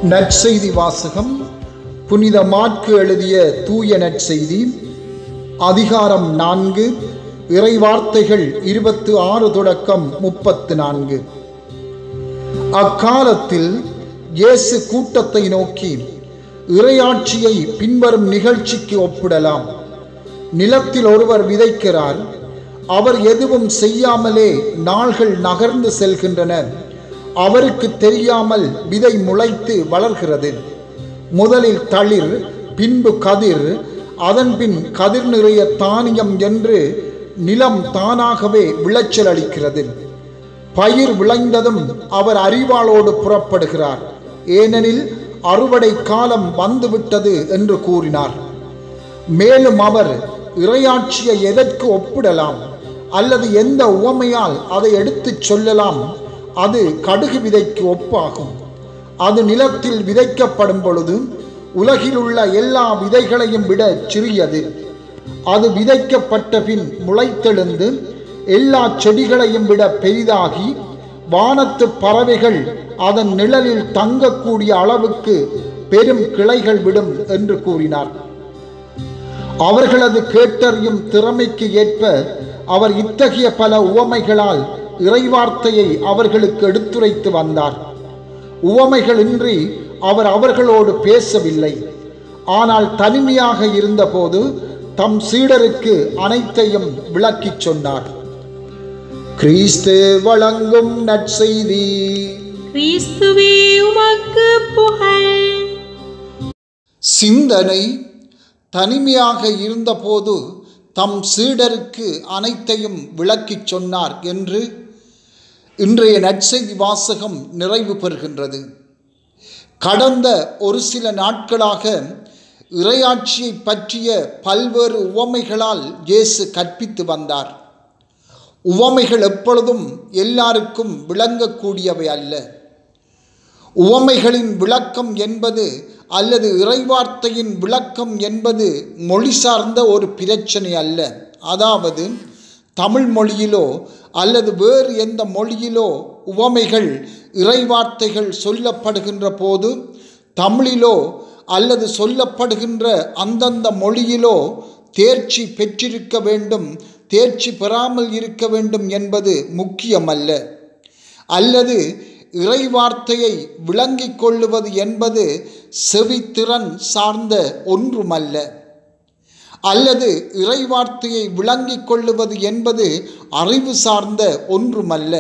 நற்செய்தி வாசகம் புனித மாற்கு எழுதிய தூய நற்செய்தி அதிகாரம் நான்கு இறைவார்த்தைகள் இருபத்து ஆறு தொடக்கம் முப்பத்து நான்கு அக்காலத்தில் இயேசு கூட்டத்தை நோக்கி இறையாட்சியை பின்வரும் நிகழ்ச்சிக்கு ஒப்பிடலாம் நிலத்தில் ஒருவர் விதைக்கிறார் அவர் எதுவும் செய்யாமலே நாள்கள் நகர்ந்து செல்கின்றன அவருக்கு தெரியாமல் விதை முளைத்து வளர்கிறது முதலில் தளிர் பின்பு கதிர் அதன்பின் கதிர் நிறைய தானியம் என்று நிலம் தானாகவே விளைச்சல் அளிக்கிறது பயிர் விளைந்ததும் அவர் அறிவாளோடு புறப்படுகிறார் ஏனெனில் அறுவடை காலம் வந்துவிட்டது என்று கூறினார் மேலும் அவர் இறையாட்சியை எதற்கு ஒப்பிடலாம் அல்லது எந்த உவமையால் அதை எடுத்துச் சொல்லலாம் அது கடுகு விதைக்கு ஒப்பாகும் அது நிலத்தில் விதைக்கப்படும் பொழுது உலகில் உள்ள எல்லா விதைகளையும் விட சிறியது அது விதைக்கப்பட்ட பின் முளைத்தெழுந்து எல்லா செடிகளையும் விட பெரிதாகி வானத்து பறவைகள் அதன் நிழலில் தங்கக்கூடிய அளவுக்கு பெரும் கிளைகள் விடும் என்று கூறினார் அவர்களது கேட்டறியும் திறமைக்கு ஏற்ப அவர் இத்தகைய பல உவமைகளால் இறைவார்த்தையை அவர்களுக்கு எடுத்துரைத்து வந்தார் உவமைகளின்றி அவர் அவர்களோடு பேசவில்லை ஆனால் தனிமையாக இருந்தபோது தம் சீடருக்கு அனைத்தையும் விளக்கிச் சொன்னார் கிறிஸ்து வழங்கும் நற்செய்தி கிறிஸ்துவே உமக்கு புகழ் சிந்தனை தனிமையாக இருந்தபோது தம் சீடருக்கு அனைத்தையும் விளக்கிச் சொன்னார் என்று இன்றைய நற்செய்தி வாசகம் நிறைவு பெறுகின்றது கடந்த ஒரு சில நாட்களாக இறையாட்சியை பற்றிய பல்வேறு உவமைகளால் இயேசு கற்பித்து வந்தார் உவமைகள் எப்பொழுதும் எல்லாருக்கும் விளங்கக்கூடியவை அல்ல உவமைகளின் விளக்கம் என்பது அல்லது இறைவார்த்தையின் விளக்கம் என்பது மொழி சார்ந்த ஒரு பிரச்சனை அல்ல அதாவது தமிழ் மொழியிலோ அல்லது வேறு எந்த மொழியிலோ உவமைகள் இறைவார்த்தைகள் சொல்லப்படுகின்ற போது தமிழிலோ அல்லது சொல்லப்படுகின்ற அந்தந்த மொழியிலோ தேர்ச்சி பெற்றிருக்க வேண்டும் தேர்ச்சி பெறாமல் இருக்க வேண்டும் என்பது முக்கியமல்ல அல்லது இறைவார்த்தையை விளங்கிக் கொள்ளுவது என்பது செவித்திறன் சார்ந்த ஒன்றுமல்ல அல்லது இறைவார்த்தையை விளங்கிக் கொள்ளுவது என்பது அறிவு சார்ந்த ஒன்றுமல்ல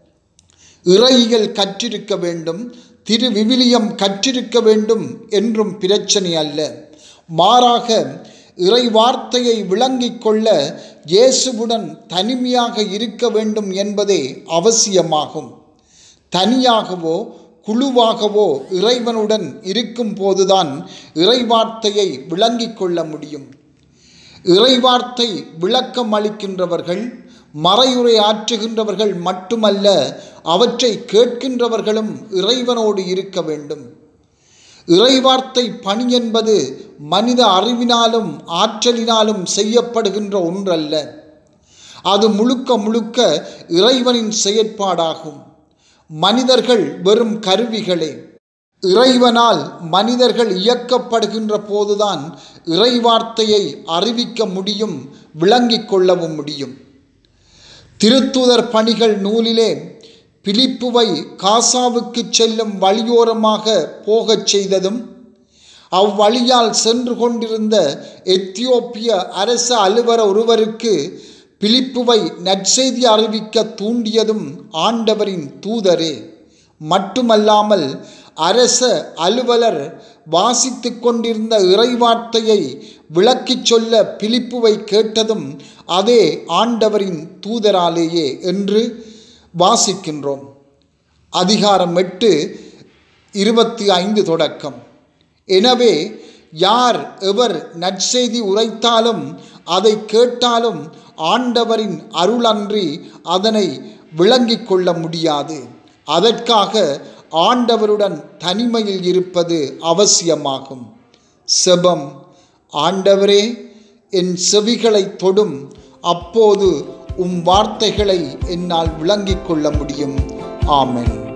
இறையியல் கற்றிருக்க வேண்டும் திரு விவிலியம் கற்றிருக்க வேண்டும் என்றும் பிரச்சனை அல்ல மாறாக இறை வார்த்தையை விளங்கிக் கொள்ள இயேசுவுடன் தனிமையாக இருக்க வேண்டும் என்பதே அவசியமாகும் தனியாகவோ குழுவாகவோ இறைவனுடன் இருக்கும் போதுதான் இறைவார்த்தையை விளங்கிக் கொள்ள முடியும் இறைவார்த்தை விளக்கம் அளிக்கின்றவர்கள் மறையுரை ஆற்றுகின்றவர்கள் மட்டுமல்ல அவற்றை கேட்கின்றவர்களும் இறைவனோடு இருக்க வேண்டும் இறைவார்த்தை பணி என்பது மனித அறிவினாலும் ஆற்றலினாலும் செய்யப்படுகின்ற ஒன்றல்ல அது முழுக்க முழுக்க இறைவனின் செயற்பாடாகும் மனிதர்கள் வெறும் கருவிகளே இறைவனால் மனிதர்கள் இயக்கப்படுகின்ற போதுதான் இறைவார்த்தையை அறிவிக்க முடியும் விளங்கிக் கொள்ளவும் முடியும் திருத்துதர் பணிகள் நூலிலே பிலிப்புவை காசாவுக்கு செல்லும் வழியோரமாக போகச் செய்ததும் அவ்வழியால் சென்று கொண்டிருந்த எத்தியோப்பிய அரச அலுவலர் ஒருவருக்கு பிலிப்புவை நற்செய்தி அறிவிக்க தூண்டியதும் ஆண்டவரின் தூதரே மட்டுமல்லாமல் அரச அலுவலர் வாசித்து கொண்டிருந்த இறைவார்த்தையை விளக்கிச் சொல்ல பிலிப்புவை கேட்டதும் அதே ஆண்டவரின் தூதராலேயே என்று வாசிக்கின்றோம் அதிகாரம் எட்டு இருபத்தி ஐந்து தொடக்கம் எனவே யார் எவர் நற்செய்தி உரைத்தாலும் அதை கேட்டாலும் ஆண்டவரின் அருளன்றி அதனை விளங்கிக் கொள்ள முடியாது அதற்காக ஆண்டவருடன் தனிமையில் இருப்பது அவசியமாகும் செபம் ஆண்டவரே என் செவிகளை தொடும் அப்போது உம் வார்த்தைகளை என்னால் விளங்கிக் கொள்ள முடியும் ஆமென்